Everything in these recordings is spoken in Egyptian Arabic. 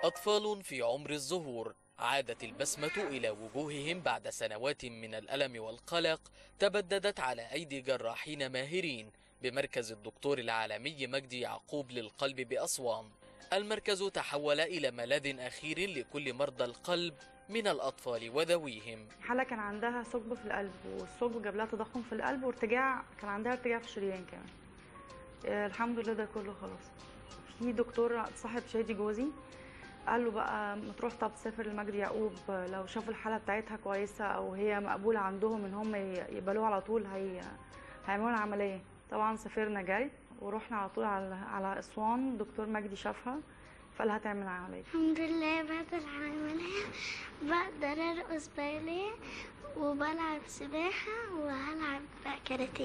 أطفال في عمر الظهور عادت البسمة إلى وجوههم بعد سنوات من الألم والقلق تبددت على أيدي جراحين ماهرين بمركز الدكتور العالمي مجدي يعقوب للقلب بأسوان المركز تحول إلى ملاذ أخير لكل مرضى القلب من الأطفال وذويهم حالة كان عندها ثقب في القلب والثقب جاب لها تضخم في القلب وارتجاع كان عندها ارتجاع في الشريان كمان آه، الحمد لله ده كله خلاص في دكتور صاحب شادي جوزي قال له بقى ما تروح طب تسافر لمجدي يعقوب لو شافوا الحاله بتاعتها كويسه او هي مقبوله عندهم ان هم يقبلوها على طول هي هيعملوا لها عمليه طبعا سافرنا جاي ورحنا على طول على على اسوان دكتور مجدي شافها فقال لها تعمل عمليه الحمد لله بعد العملية بقدر أرقص باليه وبلعب سباحة وهلعب كاراتيه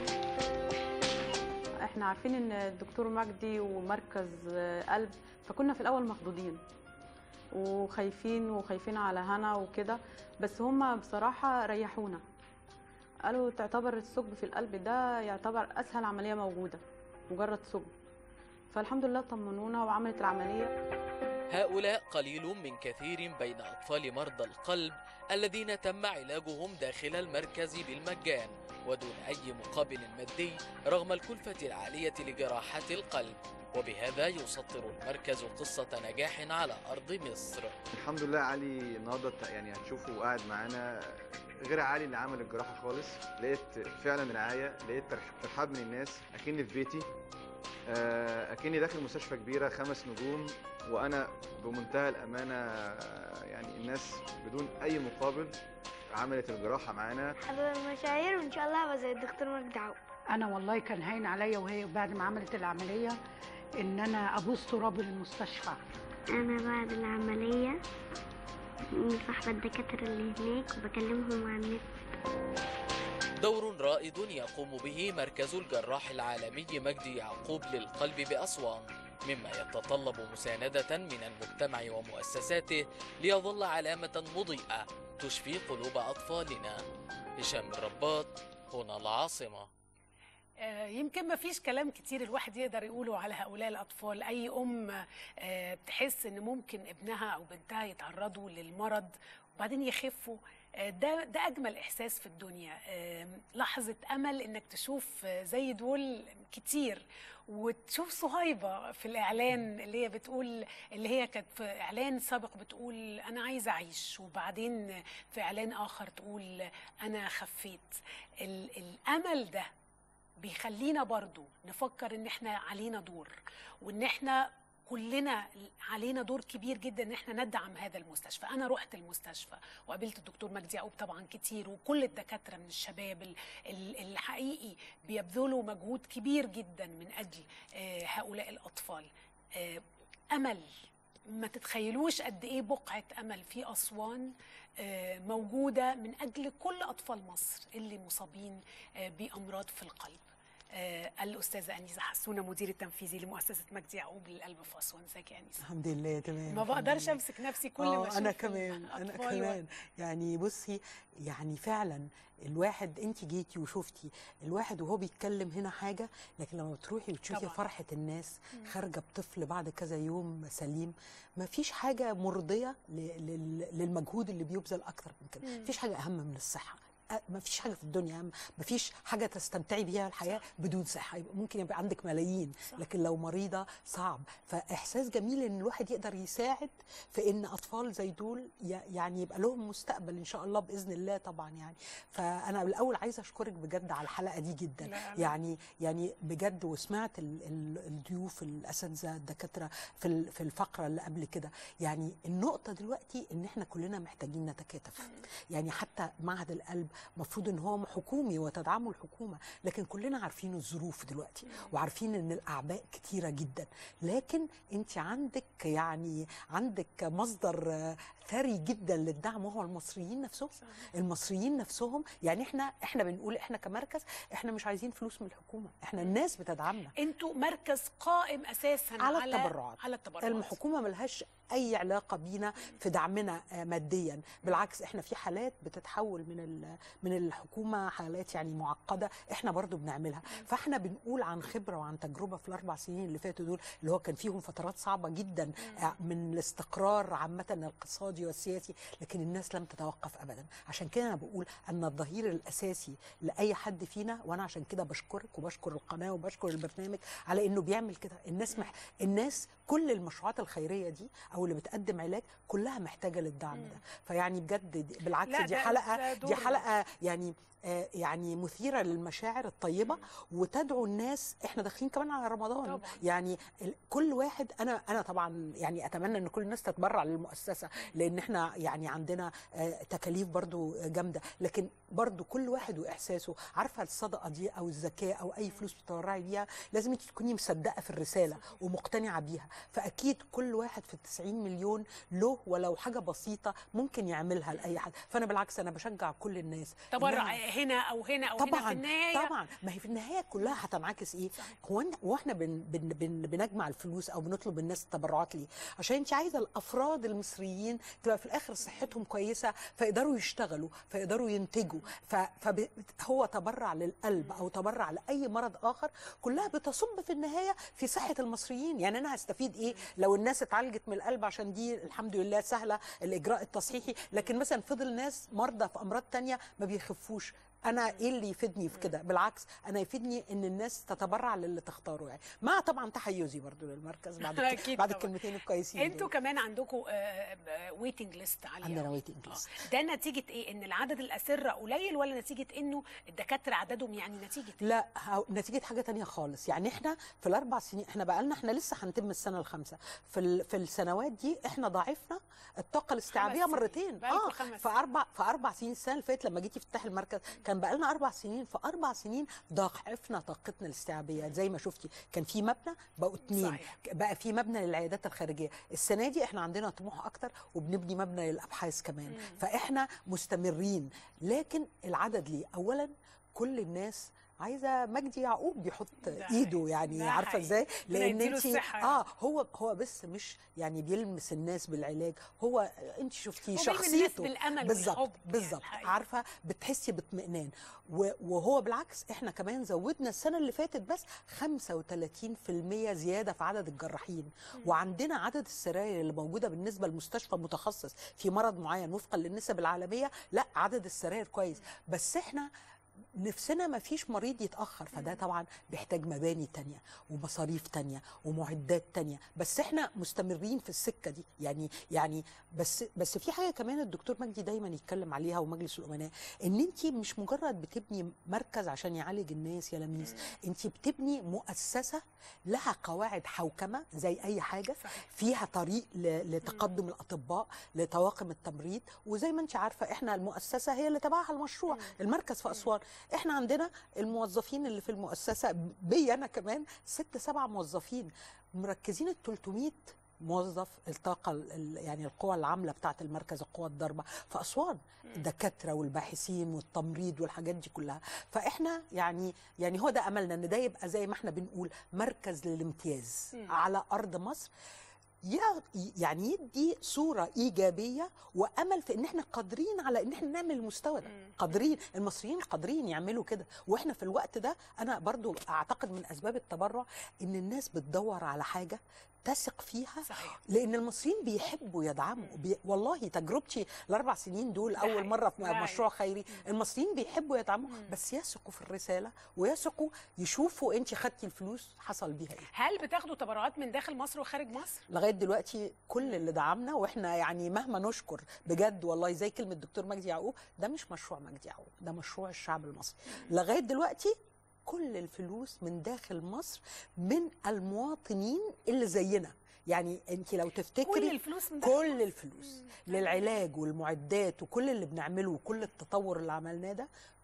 احنا عارفين ان الدكتور مجدي ومركز قلب فكنا في الاول مخضوضين وخايفين وخايفين على هنا وكده بس هم بصراحه ريحونا قالوا تعتبر الثقب في القلب ده يعتبر اسهل عمليه موجوده مجرد ثقب فالحمد لله طمنونا وعملت العمليه هؤلاء قليل من كثير بين أطفال مرضى القلب الذين تم علاجهم داخل المركز بالمجان ودون أي مقابل مادي رغم الكلفة العالية لجراحات القلب وبهذا يسطر المركز قصة نجاح على أرض مصر الحمد لله علي النهارده يعني هتشوفه قاعد معانا غير علي اللي عمل الجراحه خالص لقيت فعلا رعايه لقيت ترح- ترحاب من الناس اكني في بيتي آه، اكني داخل مستشفى كبيره خمس نجوم وانا بمنتهى الامانه آه، يعني الناس بدون اي مقابل عملت الجراحه معانا حابب المشاعر وإن شاء الله هبقى زي الدكتور مجدي عوض انا والله كان هين عليا وهي بعد ما عملت العمليه ان انا ابوس تراب المستشفى أنا بعد العملية مصاحبة الدكاترة اللي هناك وبكلمهم عن النت دور رائد يقوم به مركز الجراح العالمي مجدي يعقوب للقلب بأسوان مما يتطلب مساندة من المجتمع ومؤسساته ليظل علامة مضيئة تشفي قلوب أطفالنا هشام الرباط هنا العاصمة آه، يمكن ما فيش كلام كتير الواحد يقدر يقوله على هؤلاء الأطفال أي أم آه، بتحس إن ممكن ابنها أو بنتها يتعرضوا للمرض وبعدين يخفوا آه، ده ده أجمل إحساس في الدنيا آه، لحظة أمل إنك تشوف آه، زي دول كتير وتشوف صهيبة في الإعلان اللي هي بتقول اللي هي كانت في إعلان سابق بتقول أنا عايزة أعيش وبعدين في إعلان آخر تقول أنا خفيت ال- الأمل ده بيخلينا برضو نفكر ان احنا علينا دور وان احنا كلنا علينا دور كبير جدا ان احنا ندعم هذا المستشفى انا رحت المستشفى وقابلت الدكتور مجدي يعقوب طبعا كتير وكل الدكاتره من الشباب ال- ال- الحقيقي بيبذلوا مجهود كبير جدا من اجل آه، هؤلاء الاطفال آه، امل ما تتخيلوش قد ايه بقعه امل في اسوان آه، موجوده من اجل كل اطفال مصر اللي مصابين آه، بامراض في القلب آه، الاستاذه انيسه حسونه مدير التنفيذي لمؤسسه مجدي يعقوب للقلب في اسوان ازيك يا انيسه الحمد لله تمام ما الحمد بقدرش لله. امسك نفسي كل آه، ما اشوف انا كمان انا الأطفال و- كمان يعني بصي يعني فعلا الواحد انت جيتي وشفتي الواحد وهو بيتكلم هنا حاجه لكن لما بتروحي وتشوفي طبعاً. فرحه الناس مم. خارجه بطفل بعد كذا يوم سليم ما فيش حاجه مرضيه ل- لل- للمجهود اللي بيبذل اكتر من كده مم. ما فيش حاجه اهم من الصحه ما فيش حاجه في الدنيا اهم ما فيش حاجه تستمتعي بيها الحياه بدون صحه يبقى ممكن يبقى عندك ملايين صح. لكن لو مريضه صعب فاحساس جميل ان الواحد يقدر يساعد في ان اطفال زي دول ي- يعني يبقى لهم مستقبل ان شاء الله باذن الله طبعا يعني فانا الاول عايزه اشكرك بجد على الحلقه دي جدا لا، لا. يعني يعني بجد وسمعت ال- ال- الضيوف الاساتذه الدكاتره في ال- في الفقره اللي قبل كده يعني النقطه دلوقتي ان احنا كلنا محتاجين نتكاتف يعني حتى معهد القلب المفروض ان هو حكومي وتدعمه الحكومه لكن كلنا عارفين الظروف دلوقتي وعارفين ان الاعباء كتيره جدا لكن انت عندك يعني عندك مصدر آه، ثري جدا للدعم وهو المصريين نفسهم المصريين نفسهم يعني احنا احنا بنقول احنا كمركز احنا مش عايزين فلوس من الحكومه احنا الناس بتدعمنا انتوا مركز قائم اساسا على على التبرعات. على التبرعات الحكومه ملهاش اي علاقه بينا في دعمنا آه، ماديا بالعكس احنا في حالات بتتحول من ال- من الحكومه حالات يعني معقده احنا برضو بنعملها فاحنا بنقول عن خبره وعن تجربه في الاربع سنين اللي فاتوا دول اللي هو كان فيهم فترات صعبه جدا آه، من الاستقرار عامه الاقتصادي والسياسي لكن الناس لم تتوقف ابدا عشان كده انا بقول ان الظهير الاساسي لاي حد فينا وانا عشان كده بشكرك وبشكر القناه وبشكر البرنامج على انه بيعمل كده الناس مح... الناس كل المشروعات الخيريه دي او اللي بتقدم علاج كلها محتاجه للدعم ده فيعني بجد دي- بالعكس لا، دي ده- حلقه ده دي دور. حلقه يعني آه، يعني مثيره للمشاعر الطيبه وتدعو الناس احنا داخلين كمان على رمضان طبعاً. يعني ال- كل واحد انا انا طبعا يعني اتمنى ان كل الناس تتبرع للمؤسسه لان احنا يعني عندنا آه، تكاليف برضو جامده لكن برضو كل واحد واحساسه عارفه الصدقه دي او الزكاه او اي فلوس بتتبرعي بيها لازم انت تكوني مصدقه في الرساله ومقتنعه بيها فاكيد كل واحد في ال 90 مليون له ولو حاجه بسيطه ممكن يعملها لاي حد فانا بالعكس انا بشجع كل الناس تبرع إنها- هنا او هنا او هنا طبعا في النهايه طبعا ما هي في النهايه كلها هتنعكس ايه هو إن- هو احنا بن بن بن بنجمع الفلوس او بنطلب من الناس التبرعات ليه عشان انت عايزه الافراد المصريين تبقى في الاخر صحتهم كويسه فيقدروا يشتغلوا فيقدروا ينتجوا فهو تبرع للقلب او تبرع لاي مرض اخر كلها بتصب في النهايه في صحه المصريين يعني انا هستفيد ايه لو الناس اتعالجت من القلب عشان دي الحمد لله سهله الاجراء التصحيحي لكن مثلا فضل ناس مرضى في امراض تانية ما بيخفوش انا ايه اللي يفيدني في كده بالعكس انا يفيدني ان الناس تتبرع للي تختاره يعني مع طبعا تحيزي برضو للمركز بعد الك- أكيد بعد طبعاً. الكلمتين الكويسين انتوا دول. كمان عندكم ويتنج ليست عاليه عندنا أوي. waiting آه. list. ده نتيجه ايه ان العدد الاسره قليل ولا نتيجه انه الدكاتره عددهم يعني نتيجه إيه؟ لا ها- نتيجه حاجه تانية خالص يعني احنا في الاربع سنين احنا بقى لنا احنا لسه هنتم السنه الخامسه في ال- في السنوات دي احنا ضاعفنا الطاقه الاستيعابيه سنين. مرتين بقالكوا خمس في اربع في اربع سنين السنه اللي فاتت لما جيتي تفتحي المركز كان بقى لنا اربع سنين في اربع سنين ضاعفنا طاقتنا الاستيعابيه زي ما شفتي كان في مبنى بقوا اتنين صحيح. بقى في مبنى للعيادات الخارجيه السنه دي احنا عندنا طموح اكتر وبنبني مبنى للابحاث كمان فاحنا مستمرين لكن العدد ليه اولا كل الناس عايزه مجدي يعقوب يحط ده ايده يعني ده عارفه حقيقي. ازاي ربنا لان يديله انت الصحة اه هو هو بس مش يعني بيلمس الناس بالعلاج هو انت شفتيه هو بيلمس الناس شخصيته بالأمل بالظبط والحب يعني بالظبط الحقيقة. عارفه بتحسي باطمئنان و- وهو بالعكس احنا كمان زودنا السنه اللي فاتت بس 35% زياده في عدد الجراحين وعندنا عدد السراير اللي موجوده بالنسبه لمستشفى متخصص في مرض معين وفقا للنسب العالميه لا عدد السراير كويس بس احنا نفسنا ما فيش مريض يتاخر فده طبعا بيحتاج مباني تانية ومصاريف تانية ومعدات تانية بس احنا مستمرين في السكه دي يعني يعني بس بس في حاجه كمان الدكتور مجدي دايما يتكلم عليها ومجلس الامناء ان انت مش مجرد بتبني مركز عشان يعالج الناس يا لميس انت بتبني مؤسسه لها قواعد حوكمه زي اي حاجه صحيح. فيها طريق ل- لتقدم الاطباء لطواقم التمريض وزي ما انت عارفه احنا المؤسسه هي اللي تبعها المشروع المركز في اسوان احنا عندنا الموظفين اللي في المؤسسه بي انا كمان ست سبع موظفين مركزين ال 300 موظف الطاقة ال- ال- يعني القوى العاملة بتاعة المركز القوى الضاربة في أسوان الدكاترة والباحثين والتمريض والحاجات دي كلها فإحنا يعني يعني هو ده أملنا إن ده يبقى زي ما إحنا بنقول مركز للامتياز على أرض مصر يا- يعني يدي صورة إيجابية وأمل في إن إحنا قادرين على إن إحنا نعمل المستوى ده قادرين المصريين قادرين يعملوا كده وإحنا في الوقت ده أنا برضو أعتقد من أسباب التبرع إن الناس بتدور على حاجة تثق فيها صحيح. لان المصريين بيحبوا يدعموا بي والله تجربتي الاربع سنين دول ده اول حقيقي. مره في ده حقيقي. مشروع خيري المصريين بيحبوا يدعموا بس يثقوا في الرساله ويثقوا يشوفوا انت خدتي الفلوس حصل بيها ايه هل بتاخدوا تبرعات من داخل مصر وخارج مصر؟ لغايه دلوقتي كل اللي دعمنا واحنا يعني مهما نشكر بجد والله زي كلمه دكتور مجدي يعقوب ده مش مشروع مجدي يعقوب ده مشروع الشعب المصري لغايه دلوقتي كل الفلوس من داخل مصر من المواطنين اللي زينا يعني انت لو تفتكري كل الفلوس من داخل كل الفلوس للعلاج والمعدات وكل اللي بنعمله وكل التطور اللي عملناه ده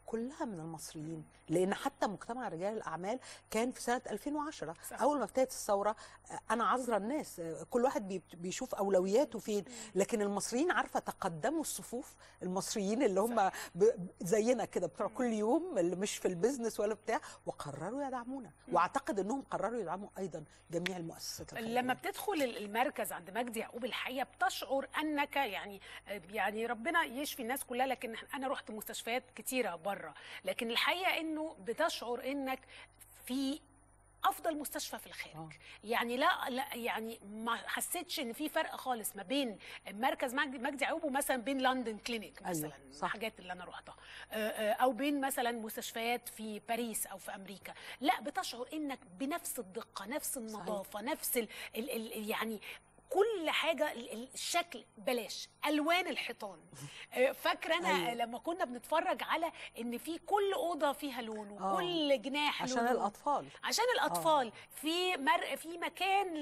كلها من المصريين لان حتى مجتمع رجال الاعمال كان في سنه 2010 صح. اول ما ابتدت الثوره آه، انا عذره الناس آه، كل واحد بي- بيشوف اولوياته فين لكن المصريين عارفه تقدموا الصفوف المصريين اللي هم ب- زينا كده بتوع كل يوم اللي مش في البيزنس ولا بتاع وقرروا يدعمونا واعتقد انهم قرروا يدعموا ايضا جميع المؤسسات الخيرية. لما بتدخل المركز عند مجدي يعقوب الحقيقه بتشعر انك يعني يعني ربنا يشفي الناس كلها لكن انا رحت مستشفيات كتيره بره لكن الحقيقه انه بتشعر انك في افضل مستشفى في الخارج آه. يعني لا, لا يعني ما حسيتش ان في فرق خالص ما بين مركز مجدي مجدي يعقوب ومثلا بين لندن كلينيك أيوة، مثلا صح. الحاجات اللي انا رحتها آه، آه، او بين مثلا مستشفيات في باريس او في امريكا لا بتشعر انك بنفس الدقه نفس النظافه نفس ال ال ال يعني كل حاجه ال- ال- الشكل بلاش الوان الحيطان آه، فاكره انا أيوة. لما كنا بنتفرج على ان في كل اوضه فيها لون آه. وكل جناح له عشان لون. الاطفال عشان الاطفال في مر... في مكان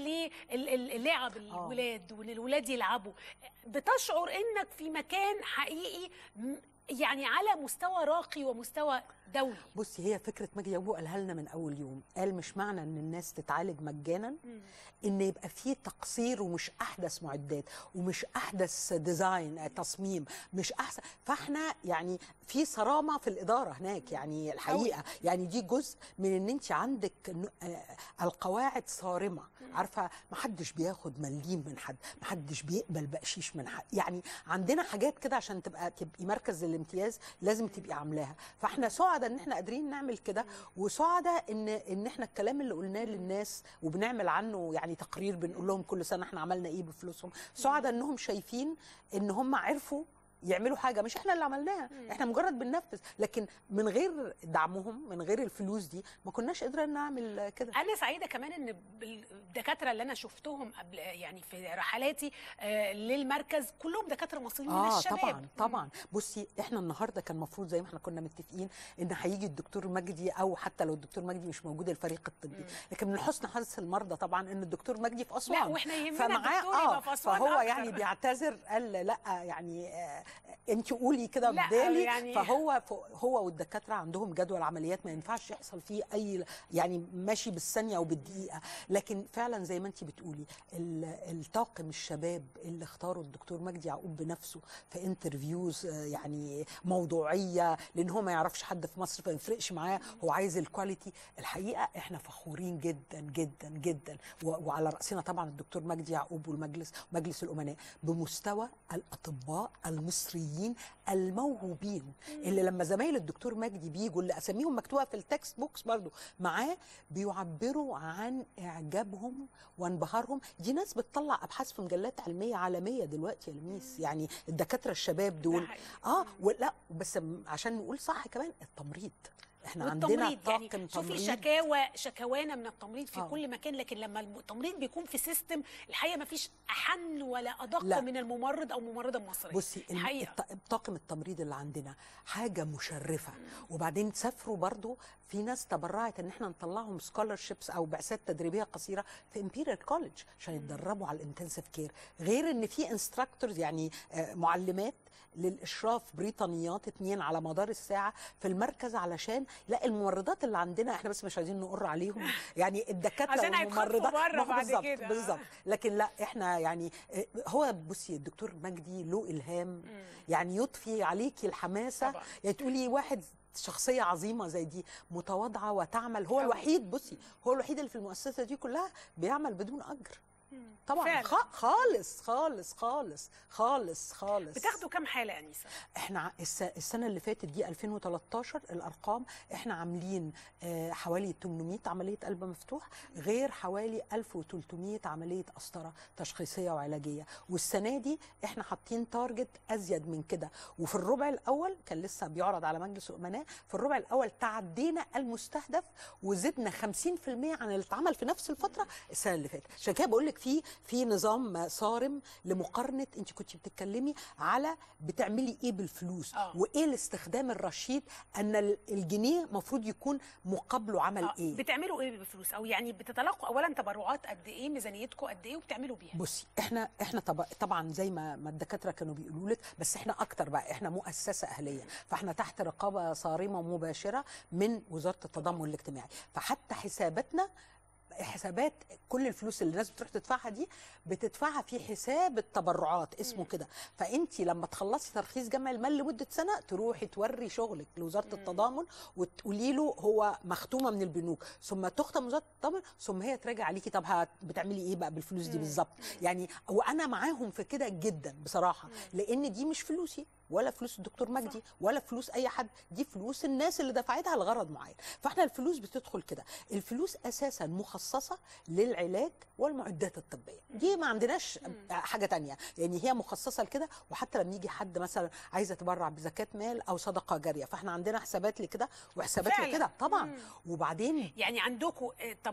للعب الولاد وللولاد يلعبوا بتشعر انك في مكان حقيقي م- يعني على مستوى راقي ومستوى دولي بصي هي فكره مجدي يعقوب قالها لنا من اول يوم قال مش معنى ان الناس تتعالج مجانا ان يبقى فيه تقصير ومش احدث معدات ومش احدث ديزاين آه، تصميم مش احسن فاحنا يعني في صرامه في الاداره هناك يعني الحقيقه يعني دي جزء من ان انت عندك ن- آه، القواعد صارمه عارفه ما حدش بياخد مليم من حد ما حدش بيقبل بقشيش من حد يعني عندنا حاجات كده عشان تبقى تبقي مركز الامتياز لازم تبقي عاملاها فاحنا سعداء ان احنا قادرين نعمل كده وسعداء ان ان احنا الكلام اللي قلناه للناس وبنعمل عنه يعني تقرير بنقول لهم كل سنه احنا عملنا ايه بفلوسهم سعداء انهم شايفين ان هم عرفوا يعملوا حاجه مش احنا اللي عملناها احنا مجرد بننفذ لكن من غير دعمهم من غير الفلوس دي ما كناش قدرنا نعمل كده انا سعيده كمان ان بال- الدكاتره اللي انا شفتهم قبل يعني في رحلاتي آه، للمركز كلهم دكاتره مصريين من اه الشباب طبعا طبعا بصي احنا النهارده كان المفروض زي ما احنا كنا متفقين ان هيجي الدكتور مجدي او حتى لو الدكتور مجدي مش موجود الفريق الطبي لكن من حسن حظ المرضى طبعا ان الدكتور مجدي في اسوان لا واحنا يهمنا فمعاه الدكتور يبقى في اسوان فهو أكتر. يعني بيعتذر قال لا يعني آه انت قولي كده لا، بدالي يعني- فهو هو والدكاتره عندهم جدول عمليات ما ينفعش يحصل فيه اي يعني ماشي بالثانيه وبالدقيقه لكن فعلا زي ما انت بتقولي ال- الطاقم الشباب اللي اختاروا الدكتور مجدي يعقوب بنفسه في انترفيوز آه، يعني موضوعيه لان هو ما يعرفش حد في مصر فما يفرقش معاه هو عايز الكواليتي الحقيقه احنا فخورين جدا جدا جدا و- وعلى راسنا طبعا الدكتور مجدي يعقوب والمجلس مجلس الامناء بمستوى الاطباء المصريين الموهوبين اللي لما زمايل الدكتور مجدي بيجوا اللي اساميهم مكتوبه في التكست بوكس برضو معاه بيعبروا عن اعجابهم وانبهارهم دي ناس بتطلع ابحاث في مجلات علميه عالميه دلوقتي يا لميس يعني الدكاتره الشباب دول حقيقي. اه ولا بس م- عشان نقول صح كمان التمريض احنا عندنا والتمريض طاقم يعني شوفي تمريض شكاوى شكوانا من التمريض في آه. كل مكان لكن لما التمريض بيكون في سيستم الحقيقه ما فيش احن ولا ادق لا. من الممرض او ممرضه المصريه بصي الم- الحقيقه الط- طاقم التمريض اللي عندنا حاجه مشرفه وبعدين سافروا برضو في ناس تبرعت ان احنا نطلعهم سكولرشيبس او بعثات تدريبيه قصيره في امبيريال كولج عشان يتدربوا على الانتنسيف كير غير ان في انستراكتورز يعني آه، معلمات للاشراف بريطانيات اتنين على مدار الساعه في المركز علشان لا الممرضات اللي عندنا احنا بس مش عايزين نقر عليهم يعني الدكاتره عشان هيتخطفوا والممرضات بره ما هو بعد بالظبط كده. بالظبط لكن لا احنا يعني آه، هو بصي الدكتور مجدي له الهام يعني يضفي عليكي الحماسه طبعا. يعني تقولي واحد شخصية عظيمة زي دي متواضعة وتعمل هو أوي. الوحيد بصي هو الوحيد اللي في المؤسسة دي كلها بيعمل بدون أجر طبعا فعلا. خ- خالص خالص خالص خالص خالص بتاخدوا كام حاله يا انيسه احنا ع- الس- السنه اللي فاتت دي 2013 الارقام احنا عاملين آه، حوالي 800 عمليه قلب مفتوح غير حوالي 1300 عمليه قسطره تشخيصيه وعلاجيه والسنه دي احنا حاطين تارجت ازيد من كده وفي الربع الاول كان لسه بيعرض على مجلس الامناء في الربع الاول تعدينا المستهدف وزدنا 50% عن اللي اتعمل في نفس الفتره السنه اللي فاتت عشان كده بقول لك في في نظام صارم لمقارنه انت كنت بتتكلمي على بتعملي ايه بالفلوس آه. وايه الاستخدام الرشيد ان ال- الجنيه المفروض يكون مقابله عمل آه، ايه بتعملوا ايه بالفلوس او يعني بتتلقوا اولا تبرعات قد ايه ميزانيتكم قد ايه وبتعملوا بيها بصي احنا احنا طب طبعا زي ما ما الدكاتره كانوا بيقولوا لك بس احنا اكتر بقى احنا مؤسسه اهليه فاحنا تحت رقابه صارمه مباشره من وزاره التضامن الاجتماعي فحتى حساباتنا حسابات كل الفلوس اللي الناس بتروح تدفعها دي بتدفعها في حساب التبرعات اسمه كده فانت لما تخلصي ترخيص جمع المال لمده سنه تروحي توري شغلك لوزاره التضامن وتقولي له هو مختومه من البنوك ثم تختم وزاره التضامن ثم هي تراجع عليكي طب هت- بتعملي ايه بقى بالفلوس دي بالظبط يعني وانا معاهم في كده جدا بصراحه لان دي مش فلوسي ولا فلوس الدكتور مجدي ولا فلوس اي حد دي فلوس الناس اللي دفعتها لغرض معين فاحنا الفلوس بتدخل كده الفلوس اساسا مخصصه للعلاج والمعدات الطبيه دي ما عندناش حاجه تانية يعني هي مخصصه لكده وحتى لما يجي حد مثلا عايز يتبرع بزكاه مال او صدقه جاريه فاحنا عندنا حسابات لكده وحسابات فعلا. لكده طبعا مم. وبعدين يعني عندكم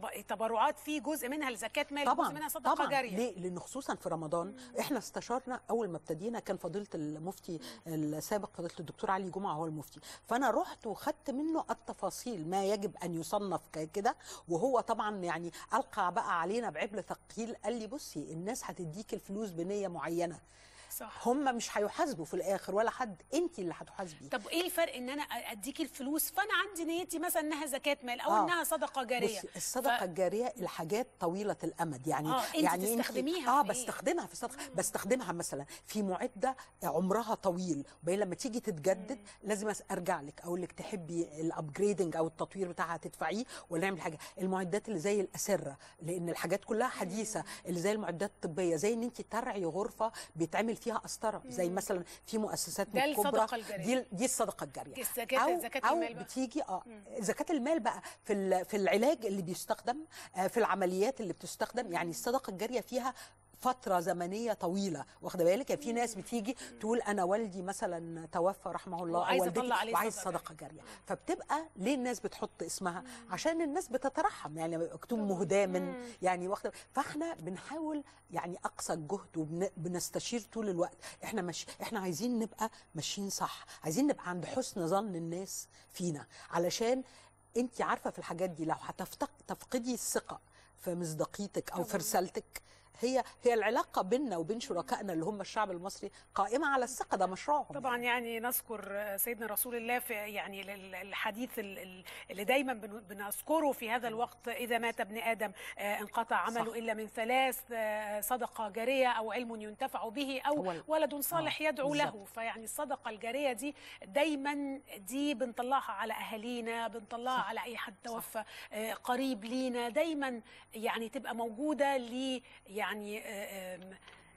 تبرعات في جزء منها لزكاه مال طبعا جزء منها صدقه طبعا جاريه ليه؟ لان خصوصا في رمضان احنا استشارنا اول ما ابتدينا كان فضيله المفتي السابق فضيله الدكتور علي جمعه هو المفتي فانا رحت وخدت منه التفاصيل ما يجب ان يصنف كده وهو طبعا يعني القى بقى علينا بعبء ثقيل قال لي بصي الناس هتديك الفلوس بنيه معينه صح هم مش هيحاسبوا في الاخر ولا حد انت اللي هتحاسبي طب ايه الفرق ان انا اديكي الفلوس فانا عندي نيتي مثلا انها زكاه مال او آه. انها صدقه جاريه بصي الصدقه ف- الجاريه الحاجات طويله الامد يعني آه، أنت يعني تستخدميها اه في إيه؟ بستخدمها في الصدقه بستخدمها مثلا في معده عمرها طويل وبعدين لما تيجي تتجدد لازم أس- ارجع لك اقول لك تحبي الابجريدنج او التطوير بتاعها تدفعيه ولا نعمل حاجه المعدات اللي زي الاسره لان الحاجات كلها حديثه اللي زي المعدات الطبيه زي ان انت ترعي غرفه بيتعمل فيها قسطره زي مثلا في مؤسسات ده كبرى الصدقة الجارية. دي دي الصدقه الجاريه دي الزكاة- او زكاة او المال بقى. بتيجي اه زكاه المال بقى في ال- في العلاج اللي بيستخدم آه، في العمليات اللي بتستخدم يعني الصدقه الجاريه فيها فترة زمنية طويلة واخدة بالك يعني في ناس بتيجي تقول أنا والدي مثلا توفى رحمه الله وعايزة أو والدتي أطلع عليه وعايز صدقة صدقة جارية فبتبقى ليه الناس بتحط اسمها عشان الناس بتترحم يعني مكتوب مهداة من يعني واخدة فاحنا بنحاول يعني أقصى الجهد وبنستشير طول الوقت احنا مش احنا عايزين نبقى ماشيين صح عايزين نبقى عند حسن ظن الناس فينا علشان انت عارفه في الحاجات دي لو هتفقدي الثقه في مصداقيتك او في رسالتك هي هي العلاقه بيننا وبين شركائنا اللي هم الشعب المصري قائمه على الثقه ده مشروعهم طبعا يعني نذكر سيدنا رسول الله في يعني ال- الحديث ال- ال- اللي دايما بن- بنذكره في هذا الوقت اذا مات ابن ادم آه، انقطع عمله صح. الا من ثلاث آه، صدقه جاريه او علم ينتفع به او هو ال- ولد صالح آه، يدعو له بالظبط. فيعني الصدقه الجاريه دي دايما دي بنطلعها على اهالينا بنطلعها على اي حد توفى آه، قريب لينا دايما يعني تبقى موجوده ل يعني آه، آم،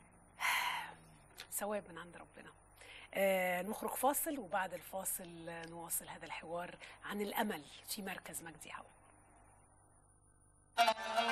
ثواب من عند ربنا آه نخرج فاصل وبعد الفاصل آه، نواصل هذا الحوار عن الأمل في مركز مجدي عون